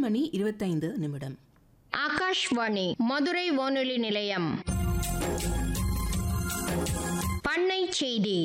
மணி இருபத்தைந்து நிமிடம் ஆகாஷ்வாணி மதுரை வானொலி நிலையம் பண்ணை செய்தி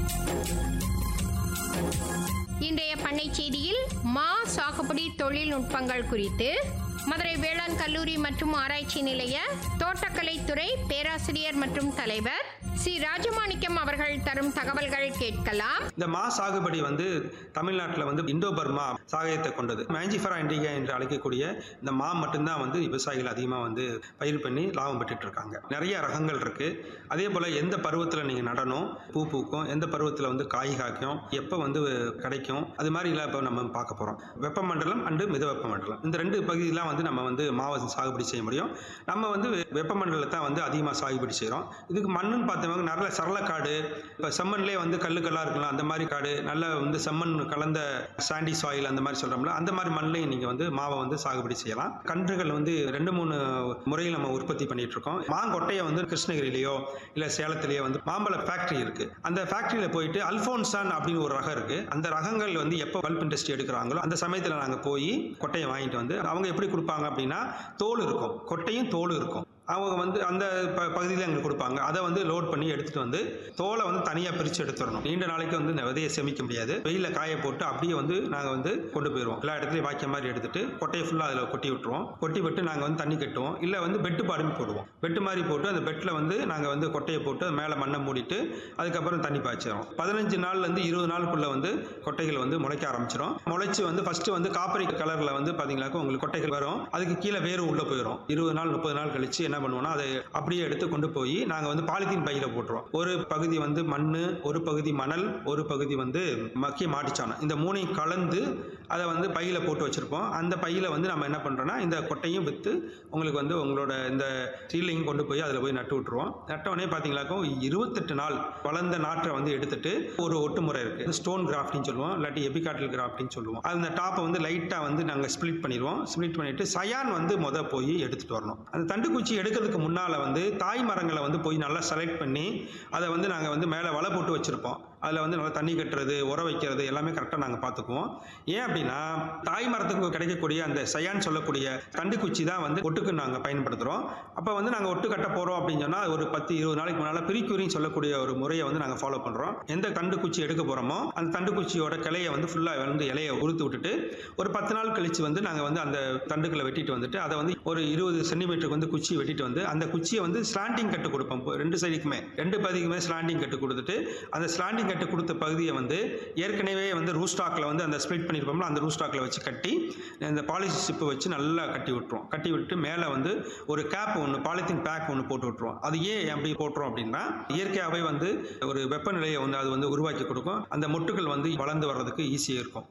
இன்றைய பண்ணை செய்தியில் மா சாகுபடி தொழில்நுட்பங்கள் குறித்து மதுரை வேளாண் கல்லூரி மற்றும் ஆராய்ச்சி நிலைய தோட்டக்கலைத்துறை பேராசிரியர் மற்றும் தலைவர் சி ராஜமாணிக்கம் அவர்கள் தரும் தகவல்கள் கேட்கலாம் இந்த மா சாகுபடி வந்து தமிழ்நாட்டில் வந்து இந்தோ பர்மா சாகயத்தை கொண்டது மேஞ்சிஃபரா இண்டிகா என்று அழைக்கக்கூடிய இந்த மா மட்டும்தான் வந்து விவசாயிகள் அதிகமாக வந்து பயிர் பண்ணி லாபம் பெற்றுட்டு இருக்காங்க நிறைய ரகங்கள் இருக்கு அதே போல் எந்த பருவத்தில் நீங்கள் நடணும் பூ பூக்கும் எந்த பருவத்தில் வந்து காய் காய்க்கும் எப்போ வந்து கிடைக்கும் அது மாதிரி எல்லாம் இப்போ நம்ம பார்க்க போகிறோம் வெப்பமண்டலம் அண்டு மித வெப்பமண்டலம் இந்த ரெண்டு பகுதியெலாம் வந்து நம்ம வந்து மாவை சாகுபடி செய்ய முடியும் நம்ம வந்து வெப்பமண்டலத்தை வந்து அதிகமாக சாகுபடி செய்கிறோம் இதுக்கு மண்ணுன்னு பார்த்தோம்னா நல்ல சரளக்காடு இப்போ செம்மண்லேயே வந்து கல்லுக்கல்லாக இருக்கலாம் அந்த மாதிரி காடு நல்ல வந்து செம்மண் கலந்த சாண்டி சாயில் அந்த மாதிரி சொல்கிறோம்ல அந்த மாதிரி மண்ணையும் நீங்கள் வந்து மாவை வந்து சாகுபடி செய்யலாம் கன்றுகள் வந்து ரெண்டு மூணு முறையில் நம்ம உற்பத்தி பண்ணிட்டு இருக்கோம் மாங்கொட்டையை வந்து கிருஷ்ணகிரியிலையோ இல்லை சேலத்திலேயோ வந்து மாம்பழ ஃபேக்ட்ரி இருக்குது அந்த ஃபேக்ட்ரியில் போயிட்டு அல்ஃபோன்சான் அப்படின்னு ஒரு ரகம் இருக்குது அந்த ரகங்கள் வந்து எப்போ பல்ப் இண்டஸ்ட்ரி எடுக்கிறாங்களோ அந்த சமயத்தில் நாங்கள் போய் கொட்டையை வாங்கிட்டு வந்து அவங்க எப்படி கொடுப்பாங்க அப்படின்னா தோல் இருக்கும் கொட்டையும் தோல் இருக்கும் அவங்க வந்து அந்த ப பகுதியில் எங்களுக்கு கொடுப்பாங்க அதை வந்து லோட் பண்ணி எடுத்துகிட்டு வந்து தோலை வந்து தனியாக பிரித்து எடுத்துடணும் நீண்ட நாளைக்கு வந்து இந்த விதையை சேமிக்க முடியாது வெயிலில் காய போட்டு அப்படியே வந்து நாங்கள் வந்து கொண்டு போயிடுவோம் எல்லா இடத்துலையும் வாய்க்க மாதிரி எடுத்துட்டு கொட்டையை ஃபுல்லாக அதில் கொட்டி விட்டுருவோம் கொட்டி விட்டு நாங்கள் வந்து தண்ணி கட்டுவோம் இல்லை வந்து பெட்டு பாடுமே போடுவோம் பெட்டு மாதிரி போட்டு அந்த பெட்டில் வந்து நாங்கள் வந்து கொட்டையை போட்டு அது மேலே மண்ணை மூடிட்டு அதுக்கப்புறம் தண்ணி பாய்ச்சிடும் பதினஞ்சு நாள்லேருந்து இருபது நாளுக்குள்ளே வந்து கொட்டைகள் வந்து முளைக்க ஆரம்பிச்சிடும் முளைச்சி வந்து ஃபஸ்ட்டு வந்து காப்பரி கலரில் வந்து பார்த்தீங்கன்னாக்கா உங்களுக்கு கொட்டைகள் வரும் அதுக்கு கீழே வேறு உள்ளே போயிடும் இருபது நாள் முப்பது நாள் கழிச்சு என்ன பண்ணுவோம்னா அதை அப்படியே எடுத்து கொண்டு போய் நாங்கள் வந்து பாலித்தீன் பையில் போட்டுருவோம் ஒரு பகுதி வந்து மண் ஒரு பகுதி மணல் ஒரு பகுதி வந்து மக்கிய மாட்டுச்சாணம் இந்த மூணையும் கலந்து அதை வந்து பையில் போட்டு வச்சுருப்போம் அந்த பையில் வந்து நம்ம என்ன பண்ணுறோன்னா இந்த கொட்டையும் விற்று உங்களுக்கு வந்து உங்களோட இந்த சீலையும் கொண்டு போய் அதில் போய் நட்டு விட்ருவோம் நட்ட உடனே பார்த்தீங்களாக்கோ இருபத்தெட்டு நாள் வளர்ந்த நாற்றை வந்து எடுத்துட்டு ஒரு ஒட்டு முறை இருக்குது ஸ்டோன் கிராஃப்டின்னு சொல்லுவோம் இல்லாட்டி எபிகாட்டில் கிராஃப்டின்னு சொல்லுவோம் அந்த டாப்பை வந்து லைட்டாக வந்து நாங்கள் ஸ்ப்ளிட் பண்ணிடுவோம் ஸ்ப்ளிட் பண்ணிவிட்டு சயான் வந்து மொதல் போய் எடுத்துகிட்டு வரணும் அந்த தண்டுக்குச்சி எடுக்கிறதுக்கு முன்னால் வந்து தாய் மரங்களை வந்து போய் நல்லா செலக்ட் பண்ணி அதை வந்து நாங்கள் வந்து மேலே வலை போட்டு வச்சுருப்போம் அதில் வந்து நல்லா தண்ணி கட்டுறது உர வைக்கிறது எல்லாமே கரெக்டாக நாங்கள் பார்த்துக்குவோம் ஏன் அப்படின்னா தாய் மரத்துக்கு கிடைக்கக்கூடிய அந்த சயான் சொல்லக்கூடிய தண்டுக்குச்சி தான் வந்து ஒட்டுக்கு நாங்கள் பயன்படுத்துகிறோம் அப்போ வந்து நாங்கள் ஒட்டு கட்ட போகிறோம் அப்படின்னு சொன்னால் ஒரு பத்து இருபது நாளைக்கு முன்னால் பிரிக்குரின்னு சொல்லக்கூடிய ஒரு முறையை வந்து நாங்கள் ஃபாலோ பண்ணுறோம் எந்த தண்டுக்குச்சி எடுக்க போகிறோமோ அந்த தண்டுக்குச்சியோட கிளையை வந்து ஃபுல்லாக வந்து இலையை உறுத்து விட்டுட்டு ஒரு பத்து நாள் கழிச்சு வந்து நாங்கள் வந்து அந்த தண்டுக்களை வெட்டிட்டு வந்துட்டு அதை வந்து ஒரு இருபது சென்டிமீட்டருக்கு வந்து குச்சி வெட்டிட்டு வந்து அந்த குச்சியை வந்து ஸ்லாண்டிங் கட்டு கொடுப்போம் இப்போ ரெண்டு சைடுக்குமே ரெண்டு பகுதிக்குமே ஸ்லாண்டிங் கட்டு கொடுத்துட்டு அந்த ஸ்லாண்டிங் கட்டு கொடுத்த பகுதியை வந்து ஏற்கனவே வந்து ரூஸ்டாக்கில் வந்து அந்த ஸ்ப்ளிட் பண்ணியிருப்போம்ல அந்த ரூஸ்டாக்கில் வச்சு கட்டி இந்த பாலிசி சிப்பு வச்சு நல்லா கட்டி விட்டுருவோம் கட்டி விட்டு மேலே வந்து ஒரு கேப் ஒன்று பாலித்தீன் பேக் ஒன்று போட்டு விட்டுருவோம் அது ஏன் அப்படி போட்டுரும் அப்படின்னா இயற்கையாகவே வந்து ஒரு வெப்பநிலையை வந்து அது வந்து உருவாக்கி கொடுக்கும் அந்த மொட்டுகள் வந்து வளர்ந்து வர்றதுக்கு ஈஸியாக இருக்கும்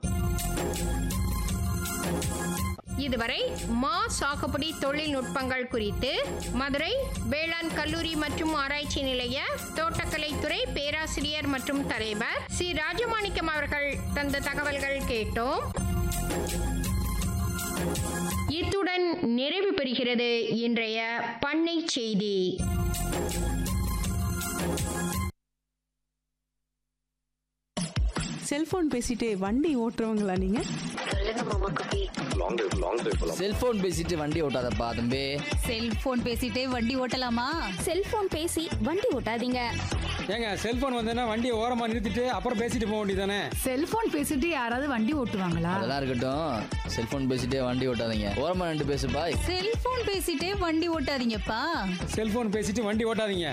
இதுவரை மா சாகுபடி தொழில்நுட்பங்கள் குறித்து மதுரை வேளாண் கல்லூரி மற்றும் ஆராய்ச்சி நிலைய தோட்டக்கலைத்துறை பேராசிரியர் மற்றும் தலைவர் சி ராஜமாணிக்கம் அவர்கள் தந்த தகவல்கள் கேட்டோம் இத்துடன் நிறைவு பெறுகிறது இன்றைய பண்ணை செய்தி செல்போன் பேசிட்டே வண்டி ஓட்டுறவங்களா நீங்க செல்போன் பேசிட்டு வண்டி ஓட்டாதப்பா தம்பி செல்போன் பேசிட்டே வண்டி ஓட்டலாமா செல்போன் பேசி வண்டி ஓட்டாதீங்க ஏங்க செல்போன் வந்ததுன்னா வண்டியை ஓரமா நிறுத்திட்டு அப்புறம் பேசிட்டு போக வேண்டியதானே செல்போன் பேசிட்டு யாராவது வண்டி ஓட்டுவாங்களா அதெல்லாம் இருக்கட்டும் செல்போன் பேசிட்டே வண்டி ஓட்டாதீங்க ஓரமா நின்று பேசுப்பா செல்போன் பேசிட்டே வண்டி ஓட்டாதீங்கப்பா செல்போன் பேசிட்டு வண்டி ஓட்டாதீங்க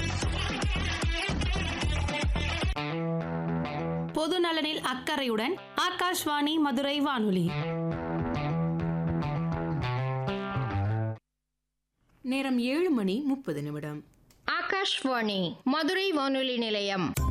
பொது நலனில் அக்கறையுடன் ஆகாஷ்வாணி மதுரை வானொலி நேரம் ஏழு மணி முப்பது நிமிடம் ஆகாஷ்வாணி மதுரை வானொலி நிலையம்